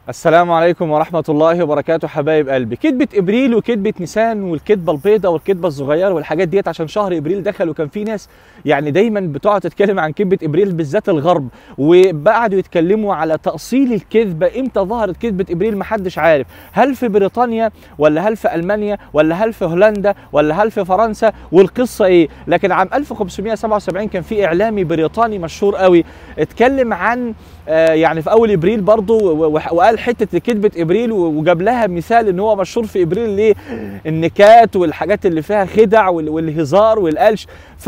السلام عليكم ورحمة الله وبركاته حبايب قلبي كذبة إبريل وكذبة نيسان والكذبة البيضة والكذبة الصغيرة والحاجات ديت عشان شهر إبريل دخل وكان في ناس يعني دايما بتقعد تتكلم عن كذبة إبريل بالذات الغرب وبعدوا يتكلموا على تأصيل الكذبة إمتى ظهرت كذبة إبريل محدش عارف هل في بريطانيا ولا هل في ألمانيا ولا هل في هولندا ولا هل في فرنسا والقصة إيه لكن عام 1577 كان في إعلامي بريطاني مشهور قوي اتكلم عن آه، يعني في اول ابريل برضه و- و- وقال حته كذبه ابريل و- وجاب لها مثال ان هو مشهور في ابريل ليه النكات والحاجات اللي فيها خدع وال- والهزار والقلش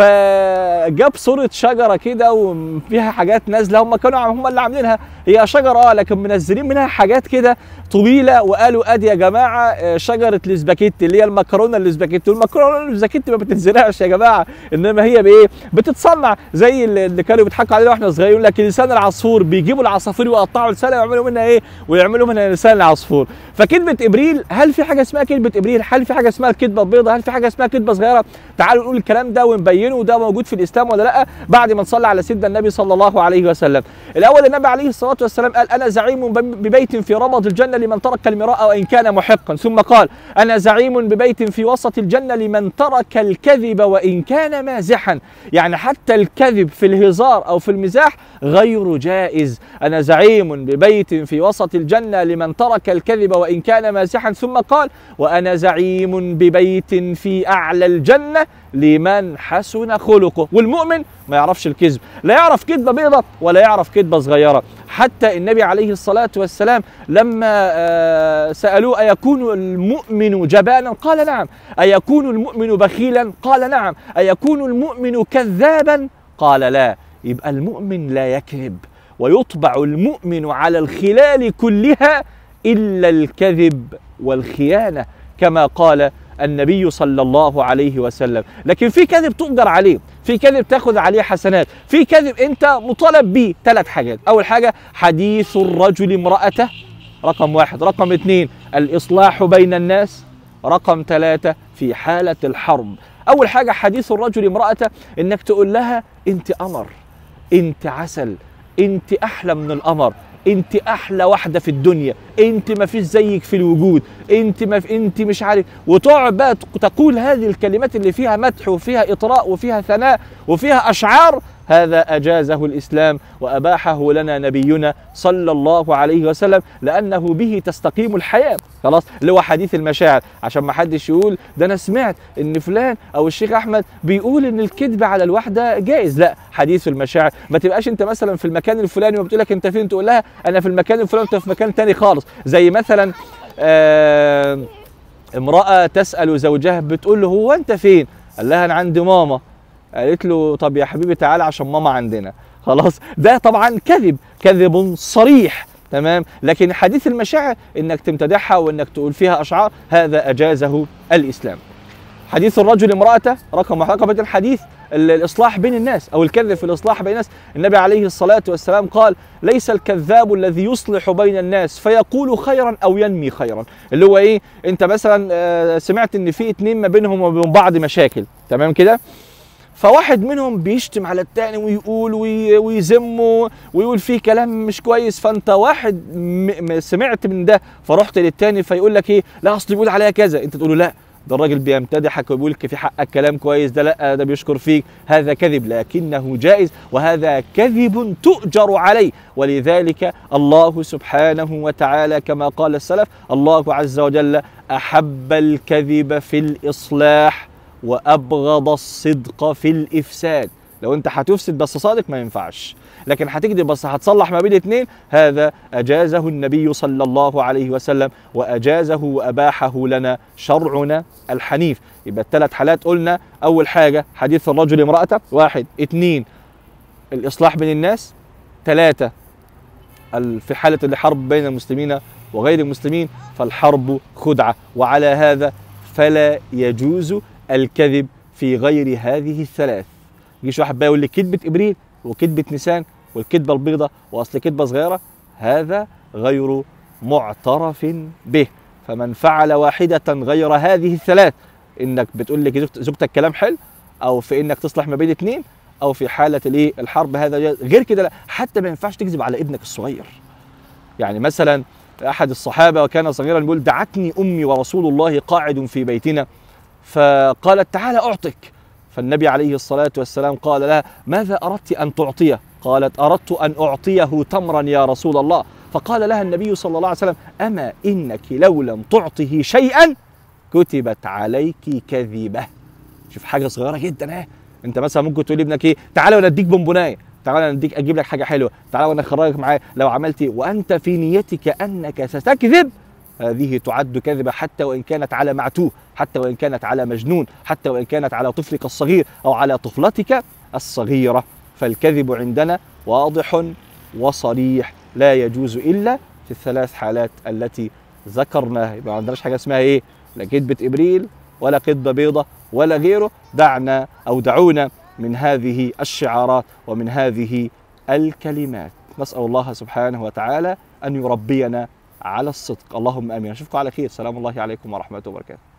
فجاب صوره شجره كده وفيها حاجات نازله هم كانوا هم اللي عاملينها هي شجره اه لكن منزلين منها حاجات كده طويله وقالوا ادي يا جماعه آه، شجره الاسباجيتي اللي هي المكرونه الاسباجيتي والمكرونه الاسباجيتي ما بتنزلهاش يا جماعه انما هي بايه بتتصنع زي اللي اللي كانوا بيضحكوا علينا واحنا صغيرين يقول لك لسان العصفور بيجيبوا العصافير ويقطعوا لسانها ويعملوا منها ايه ويعملوا منها لسان العصفور فكذبه ابريل هل في حاجه اسمها كذبه ابريل هل في حاجه اسمها الكذبه البيضاء هل في حاجه اسمها كذبه صغيره تعالوا نقول الكلام ده ونبينه وده موجود في الاسلام ولا لا بعد ما نصلي على سيدنا النبي صلى الله عليه وسلم الاول النبي عليه الصلاه والسلام قال انا زعيم ببيت في ربض الجنه لمن ترك المراء وان كان محقا ثم قال انا زعيم ببيت في وسط الجنه لمن ترك الكذب وان كان مازحا يعني حتى الكذب في الهزار او في المزاح غير جائز انا زعيم ببيت في وسط الجنه لمن ترك الكذب وان كان مازحا ثم قال وانا زعيم ببيت في اعلى الجنه لمن حسن خلقه والمؤمن ما يعرفش الكذب لا يعرف كذبه بيضة ولا يعرف كذبه صغيره حتى النبي عليه الصلاه والسلام لما آه، سالوه ايكون المؤمن جبانا قال نعم ايكون المؤمن بخيلا قال نعم ايكون المؤمن كذابا قال لا يبقى المؤمن لا يكذب ويطبع المؤمن على الخلال كلها الا الكذب والخيانه كما قال النبي صلى الله عليه وسلم لكن في كذب تقدر عليه في كذب تاخذ عليه حسنات في كذب انت مطالب بيه ثلاث حاجات اول حاجه حديث الرجل امراته رقم واحد رقم اثنين الاصلاح بين الناس رقم ثلاثة في حالة الحرب أول حاجة حديث الرجل امرأته إنك تقول لها أنت قمر أنت عسل أنت أحلى من القمر انت احلى واحده في الدنيا انت ما فيش زيك في الوجود انت ما في انت مش عارف وتقعد بقى تقول هذه الكلمات اللي فيها مدح وفيها اطراء وفيها ثناء وفيها اشعار هذا اجازه الاسلام واباحه لنا نبينا صلى الله عليه وسلم لانه به تستقيم الحياه خلاص اللي هو حديث المشاعر عشان ما حدش يقول ده انا سمعت ان فلان او الشيخ احمد بيقول ان الكذب على الواحده جائز لا حديث المشاعر ما تبقاش انت مثلا في المكان الفلاني وبتقول لك انت فين تقول لها انا في المكان الفلاني انت في مكان تاني خالص زي مثلا آه امراه تسال زوجها بتقول له هو انت فين قال لها انا عند ماما قالت له طب يا حبيبي تعالى عشان ماما عندنا خلاص ده طبعا كذب كذب صريح تمام لكن حديث المشاعر انك تمتدحها وانك تقول فيها اشعار هذا اجازه الاسلام حديث الرجل امرأته رقم واحد رقم اثنين حديث ال- الإصلاح بين الناس أو الكذب في الإصلاح بين الناس النبي عليه الصلاة والسلام قال ليس الكذاب الذي يصلح بين الناس فيقول خيرا أو ينمي خيرا اللي هو إيه أنت مثلا آه، سمعت إن في اتنين ما بينهم وبين بعض مشاكل تمام كده فواحد منهم بيشتم على التاني ويقول وي- ويذم ويقول فيه كلام مش كويس فانت واحد م- م- سمعت من ده فرحت للتاني فيقول لك ايه لا اصل بيقول عليا كذا انت تقول له لا ده الراجل بيمتدحك وبيقول لك في حقك كلام كويس ده لا ده بيشكر فيك هذا كذب لكنه جائز وهذا كذب تؤجر عليه ولذلك الله سبحانه وتعالى كما قال السلف الله عز وجل احب الكذب في الاصلاح وابغض الصدق في الافساد لو انت هتفسد بس صادق ما ينفعش لكن هتكذب بس هتصلح ما بين اتنين هذا اجازه النبي صلى الله عليه وسلم واجازه واباحه لنا شرعنا الحنيف يبقى الثلاث حالات قلنا اول حاجه حديث الرجل امراته واحد اتنين الاصلاح بين الناس ثلاثه ال- في حاله الحرب بين المسلمين وغير المسلمين فالحرب خدعه وعلى هذا فلا يجوز الكذب في غير هذه الثلاث يجيش واحد بقى يقول لي كذبه ابريل وكذبه نيسان والكذبه البيضاء واصل كذبه صغيره هذا غير معترف به فمن فعل واحده غير هذه الثلاث انك بتقول لك زوجت- زوجتك كلام حلو او في انك تصلح ما بين اثنين او في حاله الايه الحرب هذا جائز. غير كده لا حتى ما ينفعش تكذب على ابنك الصغير يعني مثلا احد الصحابه وكان صغيرا يقول دعتني امي ورسول الله قاعد في بيتنا فقالت تعالى اعطك فالنبي عليه الصلاه والسلام قال لها ماذا اردت ان تعطيه قالت اردت ان اعطيه تمرا يا رسول الله فقال لها النبي صلى الله عليه وسلم اما انك لو لم تعطه شيئا كتبت عليك كذبه شوف حاجه صغيره جدا اهي انت مثلا ممكن تقول لابنك ايه تعالى وانا اديك بونبونايه تعالى انا اديك اجيب لك حاجه حلوه تعالى وانا اخرجك معايا لو عملت إيه؟ وانت في نيتك انك ستكذب هذه تعد كذبه حتى وان كانت على معتوه حتى وان كانت على مجنون حتى وان كانت على طفلك الصغير او على طفلتك الصغيره فالكذب عندنا واضح وصريح لا يجوز الا في الثلاث حالات التي ذكرناها يبقى ما عندناش حاجه اسمها ايه لا كذبه ابريل ولا كذبه بيضه ولا غيره دعنا او دعونا من هذه الشعارات ومن هذه الكلمات نسال الله سبحانه وتعالى ان يربينا على الصدق اللهم امين اشوفكم على خير سلام الله عليكم ورحمه وبركاته